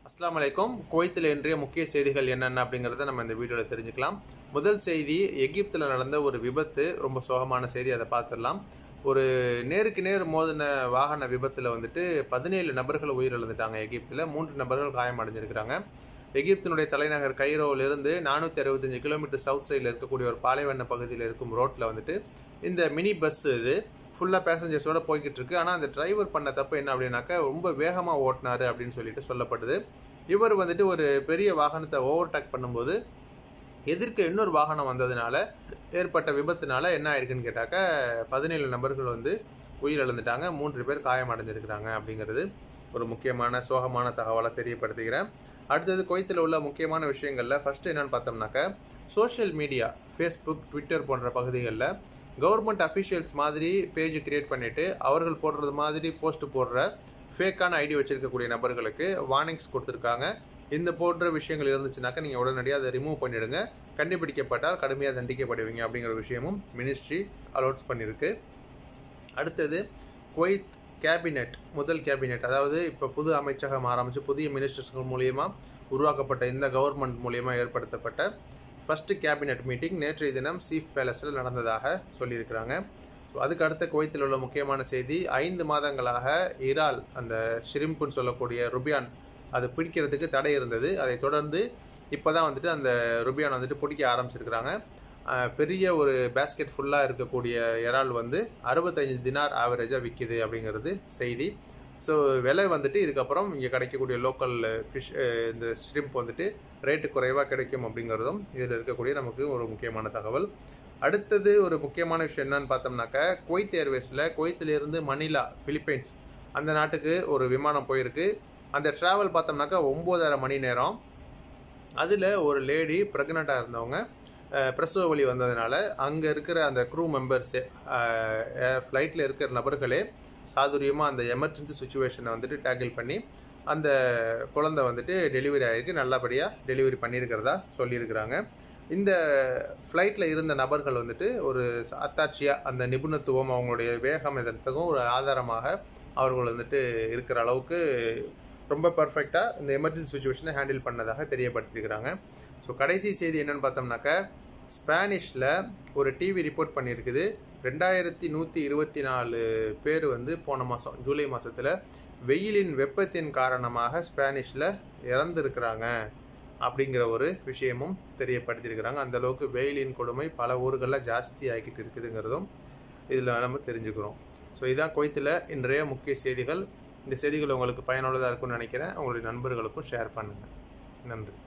அஸ்ஸலாமு அலைக்கும் குவைத்தில் இன்றைய முக்கிய செய்திகள் என்னென்ன அப்படிங்கிறத நம்ம இந்த வீடியோவில் தெரிஞ்சுக்கலாம் முதல் செய்தி எகிப்தில் நடந்த ஒரு விபத்து ரொம்ப சோகமான செய்தி அதை பார்த்துடலாம் ஒரு நேருக்கு நேர் மோதின வாகன விபத்தில் வந்துட்டு பதினேழு நபர்கள் உயிரிழந்துட்டாங்க எகிப்தில் மூன்று நபர்கள் காயமடைஞ்சிருக்கிறாங்க எகிப்தினுடைய தலைநகர் கைரோவிலிருந்து நானூற்றி அறுபத்தஞ்சு கிலோமீட்டர் சவுத் சைடில் இருக்கக்கூடிய ஒரு பாலைவன பகுதியில் இருக்கும் ரோட்டில் வந்துட்டு இந்த மினி பஸ் இது ஃபுல்லாக பேசஞ்சர்ஸோட போய்கிட்டு இருக்கு ஆனால் அந்த டிரைவர் பண்ண தப்பு என்ன அப்படின்னாக்கா ரொம்ப வேகமாக ஓட்டினாரு அப்படின்னு சொல்லிட்டு சொல்லப்படுது இவர் வந்துட்டு ஒரு பெரிய வாகனத்தை ஓவர்டேக் பண்ணும்போது எதிர்க்க இன்னொரு வாகனம் வந்ததுனால ஏற்பட்ட விபத்துனால என்ன ஆயிருக்குன்னு கேட்டாக்க பதினேழு நபர்கள் வந்து உயிரிழந்துட்டாங்க மூன்று பேர் காயமடைஞ்சிருக்கிறாங்க அப்படிங்கிறது ஒரு முக்கியமான சோகமான தகவலை தெரியப்படுத்துகிறேன் அடுத்தது குவைத்தில் உள்ள முக்கியமான விஷயங்களில் ஃபர்ஸ்ட் என்னன்னு பார்த்தோம்னாக்க சோஷியல் மீடியா ஃபேஸ்புக் ட்விட்டர் போன்ற பகுதிகளில் கவர்மெண்ட் அஃபிஷியல்ஸ் மாதிரி பேஜ் கிரியேட் பண்ணிவிட்டு அவர்கள் போடுறது மாதிரி போஸ்ட் போடுற ஃபேக்கான ஐடி வச்சிருக்கக்கூடிய நபர்களுக்கு வார்னிங்ஸ் கொடுத்துருக்காங்க இந்த போன்ற விஷயங்கள் இருந்துச்சுனாக்கா நீங்கள் உடனடியாக அதை ரிமூவ் பண்ணிடுங்க கண்டுபிடிக்கப்பட்டால் கடுமையாக தண்டிக்கப்படுவீங்க அப்படிங்கிற விஷயமும் மினிஸ்ட்ரி அலோட்ஸ் பண்ணியிருக்கு அடுத்தது குவைத் கேபினெட் முதல் கேபினெட் அதாவது இப்போ புது அமைச்சகம் ஆரம்பித்து புதிய மினிஸ்டர்ஸ்கள் மூலியமாக உருவாக்கப்பட்ட இந்த கவர்மெண்ட் மூலியமாக ஏற்படுத்தப்பட்ட ஃபஸ்ட்டு கேபினெட் மீட்டிங் நேற்றைய தினம் சீஃப் பேலஸில் நடந்ததாக சொல்லியிருக்கிறாங்க ஸோ அதுக்கு அடுத்த குவைத்தில் உள்ள முக்கியமான செய்தி ஐந்து மாதங்களாக இறால் அந்த ஷிரிம்புன்னு சொல்லக்கூடிய ருபியான் அது பிடிக்கிறதுக்கு தடை இருந்தது அதை தொடர்ந்து இப்போ தான் வந்துட்டு அந்த ருபியான் வந்துட்டு பிடிக்க ஆரம்பிச்சிருக்கிறாங்க பெரிய ஒரு பேஸ்கெட் ஃபுல்லாக இருக்கக்கூடிய இறால் வந்து அறுபத்தஞ்சு தினார் ஆவரேஜாக விற்கிது அப்படிங்கிறது செய்தி ஸோ விலை வந்துட்டு இதுக்கப்புறம் இங்கே கிடைக்கக்கூடிய லோக்கல் ஃபிஷ் இந்த ஷ்ரிம்ப் வந்துட்டு ரேட்டு குறைவாக கிடைக்கும் அப்படிங்கிறதும் இதில் இருக்கக்கூடிய நமக்கு ஒரு முக்கியமான தகவல் அடுத்தது ஒரு முக்கியமான விஷயம் என்னன்னு பார்த்தோம்னாக்க குவைத் ஏர்வேஸில் குவைத்திலிருந்து மணிலா பிலிப்பைன்ஸ் அந்த நாட்டுக்கு ஒரு விமானம் போயிருக்கு அந்த ட்ராவல் பார்த்தோம்னாக்கா ஒம்போதரை மணி நேரம் அதில் ஒரு லேடி ப்ரெக்னெண்ட்டாக இருந்தவங்க பிரசவ வழி வந்ததுனால அங்கே இருக்கிற அந்த க்ரூ மெம்பர்ஸே ஃப்ளைட்டில் இருக்கிற நபர்களே சாதுரியமாக அந்த எமர்ஜென்சி சுச்சுவேஷனை வந்துட்டு டேக்கிள் பண்ணி அந்த குழந்தை வந்துட்டு டெலிவரி ஆகிருக்கு நல்லபடியாக டெலிவரி பண்ணியிருக்கிறதா சொல்லியிருக்கிறாங்க இந்த ஃப்ளைட்டில் இருந்த நபர்கள் வந்துட்டு ஒரு அத்தாட்சியாக அந்த நிபுணத்துவம் அவங்களுடைய வேகம் இதற்கும் ஒரு ஆதாரமாக அவர்கள் வந்துட்டு இருக்கிற அளவுக்கு ரொம்ப பர்ஃபெக்டாக இந்த எமர்ஜென்சி சுச்சுவேஷனை ஹேண்டில் பண்ணதாக தெரியப்படுத்தியிருக்கிறாங்க ஸோ கடைசி செய்தி என்னென்னு பார்த்தோம்னாக்கா ஸ்பானிஷில் ஒரு டிவி ரிப்போர்ட் பண்ணியிருக்குது ரெண்டாயிரத்தி நூற்றி இருபத்தி நாலு பேர் வந்து போன மாதம் ஜூலை மாதத்தில் வெயிலின் வெப்பத்தின் காரணமாக ஸ்பானிஷில் இறந்துருக்கிறாங்க அப்படிங்கிற ஒரு விஷயமும் தெரியப்படுத்தியிருக்கிறாங்க அந்த அளவுக்கு வெயிலின் கொடுமை பல ஊர்களில் ஜாஸ்தி ஆகிட்டு இருக்குதுங்கிறதும் இதில் நம்ம தெரிஞ்சுக்கிறோம் ஸோ இதுதான் குவைத்தில் இன்றைய முக்கிய செய்திகள் இந்த செய்திகள் உங்களுக்கு பயனுள்ளதாக இருக்கும்னு நினைக்கிறேன் உங்களுடைய நண்பர்களுக்கும் ஷேர் பண்ணுங்கள் நன்றி